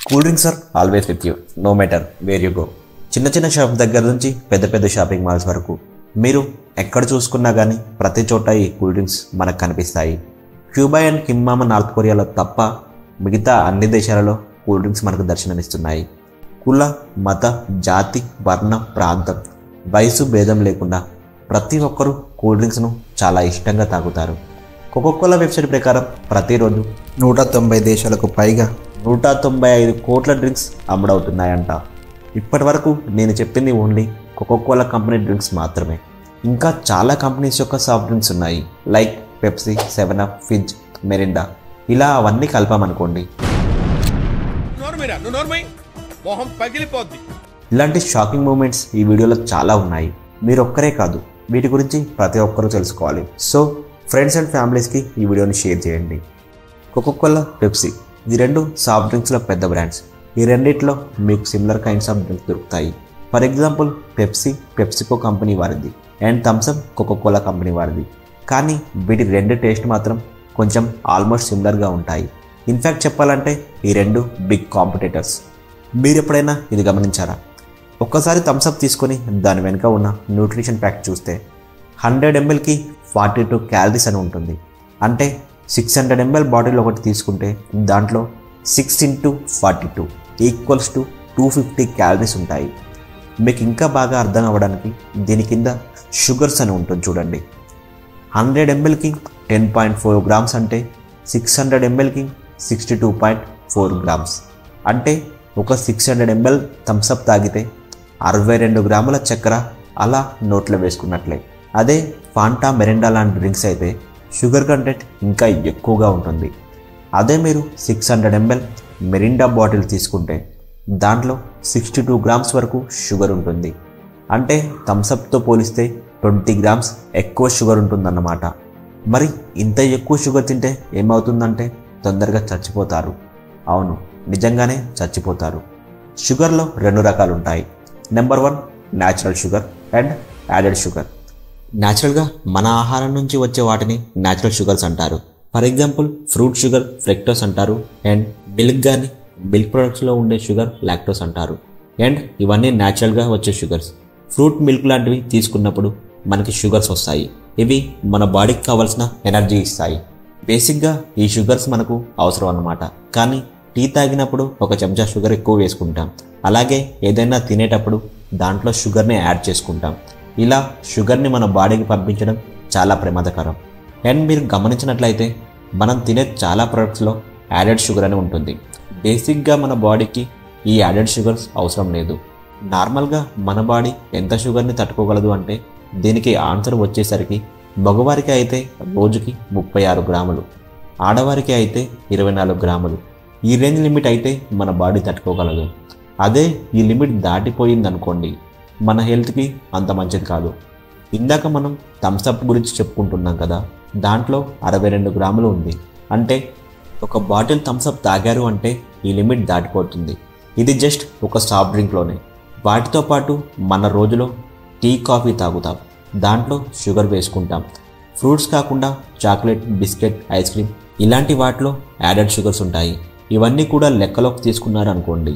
cool drinks are always with you no matter where you go చిన్న చిన్న shop దగ్గర నుంచి పెద్ద పెద్ద షాపింగ్ మాల్స్ వరకు మీరు ఎక్కడ చూసుకున్నా కానీ ప్రతి చోట ఈ కూల్ డ్రింక్స్ మనకు కనిపిస్తాయి క్యూబా అండ్ కిమ్మామ నార్త్ కొరియాలో తప్ప మిగతా అన్ని దేశాలలో కూల్ డ్రింక్స్ మనకు దర్శనమిస్తున్నాయి కుల మత జాతి వర్ణం ప్రాంతం వయసు భేదం లేకుండా ప్రతి ఒక్కరూ కూల్ డ్రింక్స్ను చాలా ఇష్టంగా తాగుతారు కోకోకోలా వెబ్సైట్ ప్రకారం ప్రతిరోజు నూట తొంభై దేశాలకు పైగా నూట తొంభై ఐదు కోట్ల డ్రింక్స్ అమ్ముడవుతున్నాయంట ఇప్పటి వరకు నేను చెప్పింది ఓన్లీ కోకోకోలా కంపెనీ డ్రింక్స్ మాత్రమే ఇంకా చాలా కంపెనీస్ యొక్క సాఫ్ట్ డ్రింక్స్ ఉన్నాయి like Pepsi seven up fizz Mirinda ఇలా అవన్నీ కలపామనుకోండి నోర్మైరా నువ్వు నోర్మై మొహం పగిలిపోద్ది ఇలాంటి షాకింగ్ మూమెంట్స్ ఈ వీడియోలో చాలా ఉన్నాయి మీరు ఒక్కరే కాదు వీటి గురించి ప్రతి ఒక్కరూ తెలుసుకోవాలి సో ఫ్రెండ్స్ అండ్ ఫ్యామిలీస్కి ఈ వీడియోని షేర్ చేయండి కోకోకోలా పెప్సీ ఈ రెండు సాఫ్ట్ డ్రింక్స్లో పెద్ద బ్రాండ్స్ ఈ రెండిట్లో మీకు సిమిలర్ కైండ్స్ ఆఫ్ డ్రింక్స్ దొరుకుతాయి for example Pepsi PepsiCo company వారిది అండ్ థమ్సప్ కోకోకోలా కంపెనీ వారిది కానీ వీటి రెండు టేస్ట్ మాత్రం కొంచెం ఆల్మోస్ట్ సిమిలర్గా ఉంటాయి ఇన్ఫ్యాక్ట్ చెప్పాలంటే ఈ రెండు బిగ్ కాంపిటేటర్స్ మీరు ఎప్పుడైనా ఇది గమనించారా ఒక్కసారి థమ్స్అప్ తీసుకొని దాని వెనుక ఉన్న న్యూట్రిషన్ ప్యాక్ చూస్తే హండ్రెడ్ ఎంఎల్కి ఫార్టీ టూ క్యాలరీస్ అని ఉంటుంది అంటే సిక్స్ హండ్రెడ్ ఎంఎల్ బాటిల్ ఒకటి తీసుకుంటే దాంట్లో six into forty two equals to two fifty calories ఉంటాయి మీకు ఇంకా బాగా అర్థం అవ్వడానికి దీని కింద షుగర్స్ అని ఉంటుంది చూడండి హండ్రెడ్ ఎంఎల్కి టెన్ పాయింట్ ఫోర్ గ్రామ్స్ అంటే సిక్స్ హండ్రెడ్ ఎంఎల్కి sixty two point four grams అంటే ఒక సిక్స్ హండ్రెడ్ ఎంఎల్ థమ్స్అప్ తాగితే అరవై రెండు గ్రాముల చక్కెర అలా నోట్లో వేసుకున్నట్లే అదే ఫాంటా మెరిండా లాంటి డ్రింక్స్ అయితే షుగర్ కంటెంట్ ఇంకా ఎక్కువగా ఉంటుంది అదే మీరు six hundred ml Mirinda bottle తీసుకుంటే దాంట్లో సిక్స్టీ టూ గ్రామ్స్ వరకు షుగర్ ఉంటుంది అంటే థమ్స్అప్తో పోలిస్తే ట్వంటీ గ్రామ్స్ ఎక్కువ షుగర్ ఉంటుందన్నమాట మరి ఇంత ఎక్కువ షుగర్ తింటే ఏమవుతుందంటే తొందరగా చచ్చిపోతారు అవును నిజంగానే చచ్చిపోతారు షుగర్లో రెండు రకాలు ఉంటాయి number one natural sugar and added sugar న్యాచురల్గా మన ఆహారం నుంచి వచ్చే వాటిని న్యాచురల్ షుగర్స్ అంటారు for example fruit sugar fructose అంటారు అండ్ మిల్క్ కానీ మిల్క్ ప్రొడక్ట్స్లో ఉండే షుగర్ లాక్టోస్ అంటారు అండ్ ఇవన్నీ న్యాచురల్గా వచ్చే షుగర్స్ ఫ్రూట్ మిల్క్ లాంటివి తీసుకున్నప్పుడు మనకి షుగర్స్ వస్తాయి ఇవి మన బాడీకి కావాల్సిన ఎనర్జీ ఇస్తాయి బేసిక్గా ఈ షుగర్స్ మనకు అవసరం అన్నమాట కానీ టీ తాగినప్పుడు ఒక చెంచా షుగర్ ఎక్కువ వేసుకుంటాం అలాగే ఏదైనా తినేటప్పుడు దాంట్లో షుగర్ని యాడ్ చేసుకుంటాం ఇలా షుగర్ని మన బాడీకి పంపించడం చాలా ప్రమాదకరం అండ్ మీరు గమనించినట్లయితే మనం తినే చాలా ప్రొడక్ట్స్లో యాడెడ్ షుగర్ అని ఉంటుంది బేసిక్గా మన బాడీకి ఈ యాడెడ్ షుగర్స్ అవసరం లేదు నార్మల్గా మన బాడీ ఎంత షుగర్ని తట్టుకోగలదు అంటే దీనికి ఆన్సర్ వచ్చేసరికి మగవారికి అయితే రోజుకి ముప్పై ఆరు గ్రాములు ఆడవారికి అయితే ఇరవై నాలుగు గ్రాములు ఈ రేంజ్ లిమిట్ అయితే మన బాడీ తట్టుకోగలదు అదే ఈ లిమిట్ దాటిపోయిందనుకోండి మన హెల్త్కి అంత మంచిది కాదు ఇందాక మనం థమ్స్అప్ గురించి చెప్పుకుంటున్నాం కదా దాంట్లో అరవై రెండు గ్రాములు ఉంది అంటే ఒక బాటిల్ థమ్స్అప్ తాగారు అంటే ఈ లిమిట్ దాటిపోతుంది ఇది జస్ట్ ఒక సాఫ్ట్ డ్రింక్లోనే వాటితో పాటు మన రోజులో టీ కాఫీ తాగుతాం దాంట్లో షుగర్ వేసుకుంటాం ఫ్రూట్స్ కాకుండా చాక్లెట్ బిస్కెట్ ఐస్ క్రీమ్ ఇలాంటి వాటిలో యాడెడ్ షుగర్స్ ఉంటాయి ఇవన్నీ కూడా లెక్కలోకి తీసుకున్నారు అనుకోండి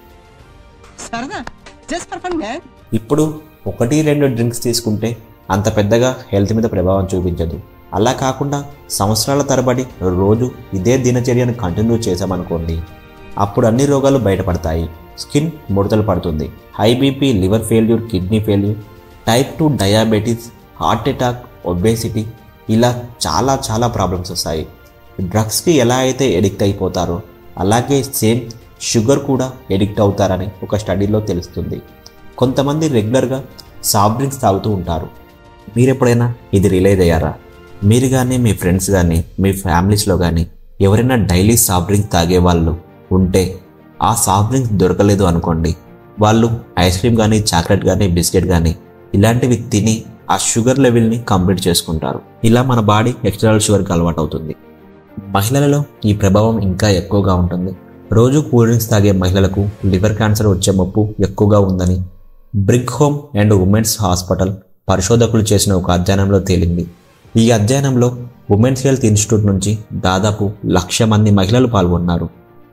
సరదా జస్ట్ ఫర్ ఫన్ మ్యాన్ ఇప్పుడు ఒకటి రెండు డ్రింక్స్ తీసుకుంటే అంత పెద్దగా హెల్త్ మీద ప్రభావం చూపించదు అలా కాకుండా సంవత్సరాల తరబడి రోజు ఇదే దినచర్యను కంటిన్యూ చేసామనుకోండి అప్పుడు అన్ని రోగాలు బయటపడతాయి స్కిన్ ముడతలు పడుతుంది high BP liver failure kidney failure type two diabetes heart attack obesity ఇలా చాలా చాలా ప్రాబ్లమ్స్ వస్తాయి డ్రగ్స్కి ఎలా అయితే ఎడిక్ట్ అయిపోతారో అలాగే సేమ్ షుగర్ కూడా ఎడిక్ట్ అవుతారని ఒక స్టడీలో తెలుస్తుంది కొంతమంది రెగ్యులర్గా సాఫ్ట్ డ్రింక్స్ తాగుతూ ఉంటారు మీరు ఎప్పుడైనా ఇది రిలైజ్ అయ్యారా మీరు కానీ మీ ఫ్రెండ్స్ కానీ మీ ఫ్యామిలీస్లో కానీ ఎవరైనా డైలీ సాఫ్ట్ డ్రింక్ తాగే వాళ్ళు ఉంటే ఆ సాఫ్ట్ డ్రింక్స్ దొరకలేదు అనుకోండి వాళ్ళు ఐస్ క్రీమ్ కానీ చాక్లెట్ కానీ బిస్కెట్ కానీ ఇలాంటివి తిని ఆ షుగర్ లెవెల్ని కంప్లీట్ చేసుకుంటారు ఇలా మన బాడీ ఎక్స్ట్రా షుగర్కి అలవాటు అవుతుంది మహిళలలో ఈ ప్రభావం ఇంకా ఎక్కువగా ఉంటుంది రోజు కూల్ డ్రింక్స్ తాగే మహిళలకు లివర్ క్యాన్సర్ వచ్చే ముప్పు ఎక్కువగా ఉందని Brigham and women's hospital పరిశోధకులు చేసిన ఒక అధ్యయనంలో తేలింది ఈ అధ్యయనంలో ఉమెన్స్ హెల్త్ ఇన్స్టిట్యూట్ నుంచి దాదాపు లక్ష మంది మహిళలు పాల్గొన్నారు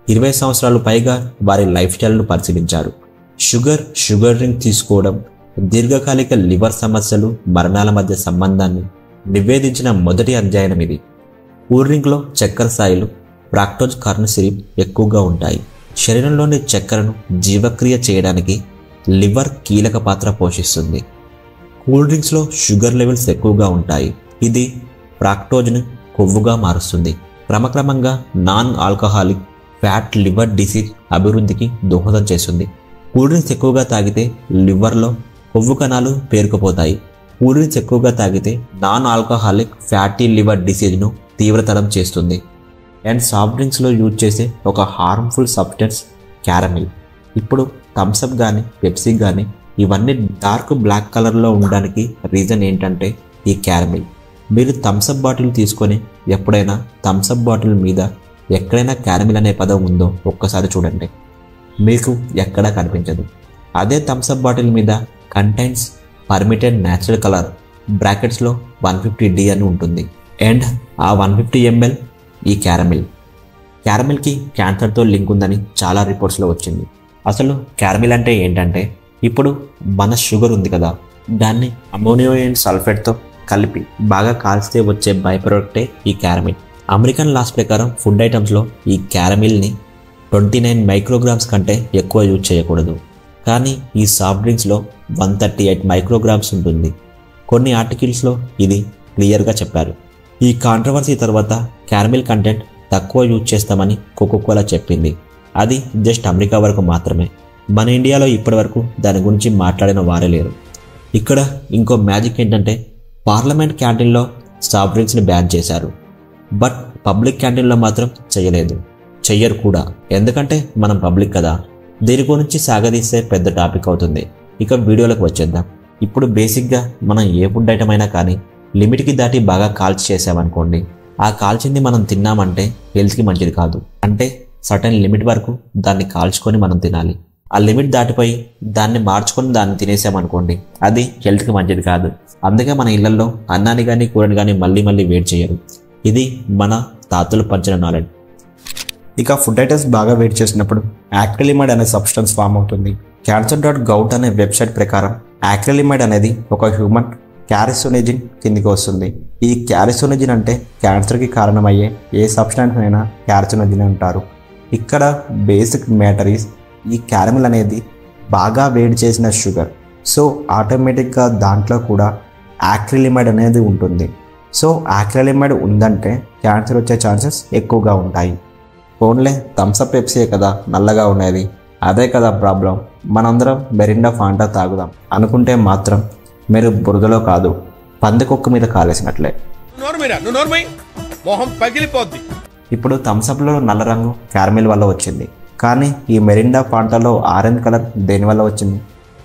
ఇరవై సంవత్సరాలు పైగా వారి లైఫ్ స్టైల్ను పరిశీలించారు షుగర్ షుగర్ డ్రింక్ తీసుకోవడం దీర్ఘకాలిక లివర్ సమస్యలు మరణాల మధ్య సంబంధాన్ని నివేదించిన మొదటి అధ్యయనం ఇది కూల్ డ్రింక్లో చక్కెర స్థాయిలు ప్రాక్టోజ్ కార్న్ సిరిప్ ఎక్కువగా ఉంటాయి శరీరంలోని చక్కెరను జీవక్రియ చేయడానికి లివర్ కీలక పాత్ర పోషిస్తుంది కూల్ డ్రింక్స్లో షుగర్ లెవెల్స్ ఎక్కువగా ఉంటాయి ఇది ప్రాక్టోజ్ను కొవ్వుగా మారుస్తుంది క్రమక్రమంగా non alcoholic fat liver disease అభివృద్ధికి దోహదం చేస్తుంది కూల్ డ్రింక్స్ ఎక్కువగా తాగితే లివర్లో కొవ్వు కణాలు పేరుకుపోతాయి కూల్ డ్రింక్స్ ఎక్కువగా తాగితే నాన్ ఆల్కహాలిక్ ఫ్యాటీ లివర్ డిసీజ్ను తీవ్రతరం చేస్తుంది అండ్ సాఫ్ట్ డ్రింక్స్లో యూజ్ చేసే ఒక హార్మ్ఫుల్ సబ్స్టెన్స్ క్యారమిల్ ఇప్పుడు థమ్స్అప్ కానీ పెప్సీ కానీ ఇవన్నీ డార్క్ బ్లాక్ కలర్లో ఉండడానికి రీజన్ ఏంటంటే ఈ క్యారమిల్ మీరు థమ్స్అప్ బాటిల్ తీసుకొని ఎప్పుడైనా థమ్స్అప్ బాటిల్ మీద ఎక్కడైనా క్యారమిల్ అనే పదం ఉందో ఒక్కసారి చూడండి మీకు ఎక్కడా కనిపించదు అదే థమ్స్అప్ బాటిల్ మీద కంటైన్స్ పర్మిటెడ్ న్యాచురల్ కలర్ బ్రాకెట్స్లో వన్ ఫిఫ్టీ డి అని ఉంటుంది అండ్ ఆ వన్ ఫిఫ్టీ ఎంఎల్ ఈ క్యారమిల్ క్యారమిల్కి క్యాన్సర్తో లింక్ ఉందని చాలా రిపోర్ట్స్లో వచ్చింది అసలు క్యారమిల్ అంటే ఏంటంటే ఇప్పుడు మన షుగర్ ఉంది కదా దాన్ని అమోనియం సల్ఫేట్తో కలిపి బాగా కాల్స్తే వచ్చే బై ప్రొడక్టే ఈ క్యారమిల్ అమెరికన్ లాస్ ప్రకారం ఫుడ్ ఐటమ్స్లో ఈ క్యారమిల్ని ట్వంటీ నైన్ మైక్రోగ్రామ్స్ కంటే ఎక్కువ యూజ్ చేయకూడదు కానీ ఈ సాఫ్ట్ డ్రింక్స్లో వన్ థర్టీ ఎయిట్ మైక్రోగ్రామ్స్ ఉంటుంది కొన్ని ఆర్టికల్స్లో ఇది క్లియర్గా చెప్పారు ఈ కాంట్రవర్సీ తర్వాత క్యారమిల్ కంటెంట్ తక్కువ యూజ్ చేస్తామని కోకోకోలా చెప్పింది అది జస్ట్ అమెరికా వరకు మాత్రమే మన ఇండియాలో ఇప్పటివరకు దాని గురించి మాట్లాడిన వారే లేరు ఇక్కడ ఇంకో మ్యాజిక్ ఏంటంటే పార్లమెంట్ క్యాంటీన్లో సాఫ్ట్ డ్రింక్స్ని బ్యాన్ చేశారు బట్ పబ్లిక్ క్యాంటీన్లో మాత్రం చేయలేదు చెయ్యరు కూడా ఎందుకంటే మనం పబ్లిక్ కదా దీని గురించి సాగదీస్తే పెద్ద టాపిక్ అవుతుంది ఇక వీడియోలకు వచ్చేద్దాం ఇప్పుడు బేసిక్గా మనం ఏ ఫుడ్ ఐటమ్ అయినా కానీ లిమిట్కి దాటి బాగా కాల్చి చేసామనుకోండి ఆ కాల్చింది మనం తిన్నామంటే హెల్త్కి మంచిది కాదు అంటే సర్టన్ లిమిట్ వరకు దాన్ని కాల్చుకొని మనం తినాలి ఆ లిమిట్ దాటిపోయి దాన్ని మార్చుకొని దాన్ని తినేసామనుకోండి అది హెల్త్కి మంచిది కాదు అందుకే మన ఇళ్లలో అన్నాన్ని కానీ కూరని కానీ మళ్ళీ మళ్ళీ వేడి చేయరు ఇది మన తాతలు పంచిన నాలెడ్జ్ ఇక ఫుడ్ ఐటమ్స్ బాగా వేడి చేసినప్పుడు యాక్రిలిమైడ్ అనే సబ్స్టెన్స్ ఫామ్ అవుతుంది క్యాన్సర్ డాట్ గౌట్ అనే వెబ్సైట్ ప్రకారం యాక్రిలిమైడ్ అనేది ఒక హ్యూమన్ క్యారిసోనెజిన్ కిందికి వస్తుంది ఈ క్యారిసోనెజిన్ అంటే క్యాన్సర్కి కారణమయ్యే ఏ సబ్స్టెన్స్ అయినా క్యారిసోనెజిన్ అంటారు ఇక్కడ బేసిక్ మ్యాటర్ ఈస్ ఈ క్యారమిల్ అనేది బాగా వేడి చేసిన షుగర్ సో ఆటోమేటిక్గా దాంట్లో కూడా యాక్రిలిమైడ్ అనేది ఉంటుంది సో యాక్రిలిమైడ్ ఉందంటే క్యాన్సర్ వచ్చే ఛాన్సెస్ ఎక్కువగా ఉంటాయి ఓన్లీ థమ్స్అప్ పెప్సీ కదా నల్లగా ఉండేది అదే కదా ప్రాబ్లం మనందరం మెరిండా ఫాంటా తాగుదాం అనుకుంటే మాత్రం మీరు బురదలో కాదు పందికొక్క మీద కాలేసినట్లే నువ్వు నోర్మైరా నువ్వు నోర్మై మొహం పగిలిపోద్ది ఇప్పుడు థమ్స్అప్లో నల్ల రంగు క్యారమిల్ వల్ల వచ్చింది కానీ ఈ మెరిండా ఫాంటాలో ఆరెంజ్ కలర్ దేనివల్ల వచ్చింది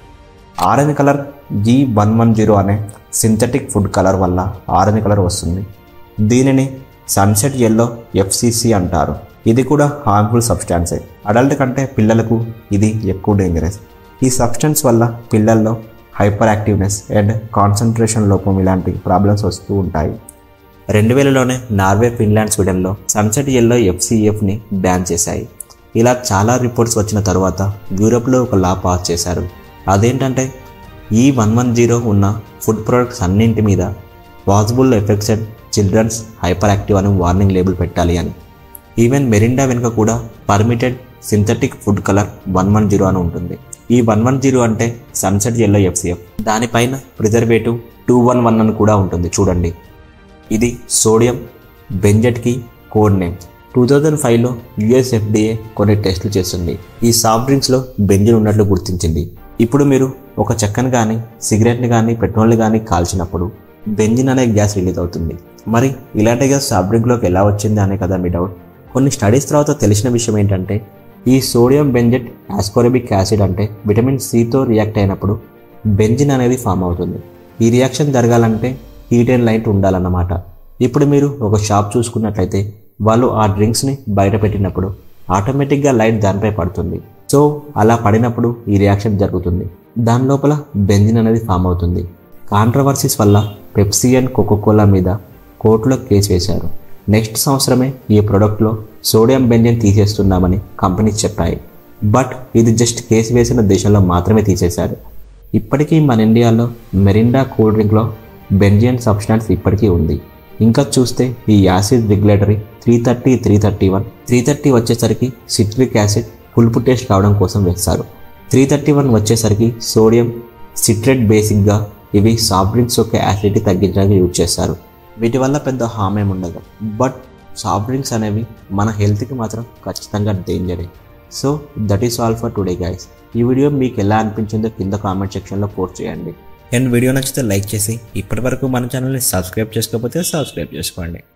orange colour G one one zero అనే సింథటిక్ ఫుడ్ కలర్ వల్ల ఆరెంజ్ కలర్ వస్తుంది దీనిని సన్సెట్ ఎల్లో ఎఫ్సిసి అంటారు ఇది కూడా హార్మ్ఫుల్ సబ్స్టాన్సే అడల్ట్ కంటే పిల్లలకు ఇది ఎక్కువ డేంజరస్ ఈ సబ్స్టెన్స్ వల్ల పిల్లల్లో హైపర్ యాక్టివ్నెస్ అండ్ కాన్సన్ట్రేషన్ లోపం ఇలాంటి ప్రాబ్లమ్స్ వస్తూ ఉంటాయి రెండు వేలలోనే నార్వే ఫిన్లాండ్ స్వీడన్లో సన్సెట్ ఎల్లో ఎఫ్సిఎఫ్ని బ్యాన్ చేశాయి ఇలా చాలా రిపోర్ట్స్ వచ్చిన తర్వాత యూరోప్లో ఒక లా పాస్ చేశారు అదేంటంటే ఈ వన్ వన్ జీరో ఉన్న ఫుడ్ ప్రొడక్ట్స్ అన్నింటి మీద possible effects and children's hyper active అని వార్నింగ్ లేబుల్ పెట్టాలి అని ఈవెన్ మెరిండా వెనుక కూడా permitted synthetic food colour one one zero అని ఉంటుంది ఈ వన్ వన్ జీరో అంటే సన్సెట్ ఎల్లో ఎఫ్సిఎఫ్ దానిపైన ప్రిజర్వేటివ్ టూ వన్ వన్ అని కూడా ఉంటుంది చూడండి ఇది సోడియం బెంజెట్కి కోడ్ నేమ్ టూ థౌజండ్ ఫైవ్లో యుఎస్ఎఫ్డిఏ కొన్ని టెస్టులు చేస్తుంది ఈ సాఫ్ట్ డ్రింక్స్లో బెంజిన్ ఉన్నట్లు గుర్తించింది ఇప్పుడు మీరు ఒక చెక్కను కానీ సిగరెట్ని కానీ పెట్రోల్ని కానీ కాల్చినప్పుడు బెంజిన్ అనే గ్యాస్ రిలీజ్ అవుతుంది మరి ఇలాంటి గ్యాస్ సాఫ్ట్ డ్రింక్లోకి ఎలా వచ్చింది అనే కదా మీ డౌట్ కొన్ని స్టడీస్ తర్వాత తెలిసిన విషయం ఏంటంటే ఈ సోడియం బెంజెట్ ఆస్కోరబిక్ యాసిడ్ అంటే విటమిన్ సితో రియాక్ట్ అయినప్పుడు బెంజిన్ అనేది ఫామ్ అవుతుంది ఈ రియాక్షన్ జరగాలంటే హీట్ అండ్ లైట్ ఉండాలన్నమాట ఇప్పుడు మీరు ఒక షాప్ చూసుకున్నట్లయితే వాళ్ళు ఆ డ్రింక్స్ని బయట పెట్టినప్పుడు ఆటోమేటిక్గా లైట్ దానిపై పడుతుంది సో అలా పడినప్పుడు ఈ రియాక్షన్ జరుగుతుంది దాని లోపల బెంజిన్ అనేది ఫామ్ అవుతుంది కాంట్రవర్సీస్ వల్ల పెప్సీ అండ్ కోకోకోలా మీద కోర్టులో కేసు వేశారు నెక్స్ట్ సంవత్సరమే ఈ ప్రోడక్ట్లో సోడియం బెంజన్ తీసేస్తున్నామని కంపెనీస్ చెప్పాయి బట్ ఇది జస్ట్ కేసు వేసిన దేశంలో మాత్రమే తీసేశారు ఇప్పటికీ మన ఇండియాలో మెరిండా కూల్ డ్రింక్లో బెంజియన్ సబ్స్టాన్స్ ఇప్పటికీ ఉంది ఇంకా చూస్తే ఈ acid regulatory three thirty three thirty one three thirty వచ్చేసరికి సిట్రిక్ యాసిడ్ పులుపు టేస్ట్ రావడం కోసం వేస్తారు త్రీ థర్టీ వన్ వచ్చేసరికి సోడియం సిట్రేట్ బేసిక్గా ఇవి సాఫ్ట్ డ్రింక్స్ యొక్క యాసిడిటీ తగ్గించడానికి యూజ్ చేస్తారు వీటి వల్ల పెద్ద హామ్ ఏమి ఉండదు బట్ సాఫ్ట్ డ్రింక్స్ అనేవి మన హెల్త్కి మాత్రం ఖచ్చితంగా డేంజరే so that is all for today guys ఈ వీడియో మీకు ఎలా అనిపించిందో కింద కామెంట్ సెక్షన్లో పోస్ట్ చేయండి అండ్ వీడియో నచ్చితే లైక్ చేసి ఇప్పటివరకు మన ఛానల్ని సబ్స్క్రైబ్ చేసుకోకపోతే సబ్స్క్రైబ్ చేసుకోండి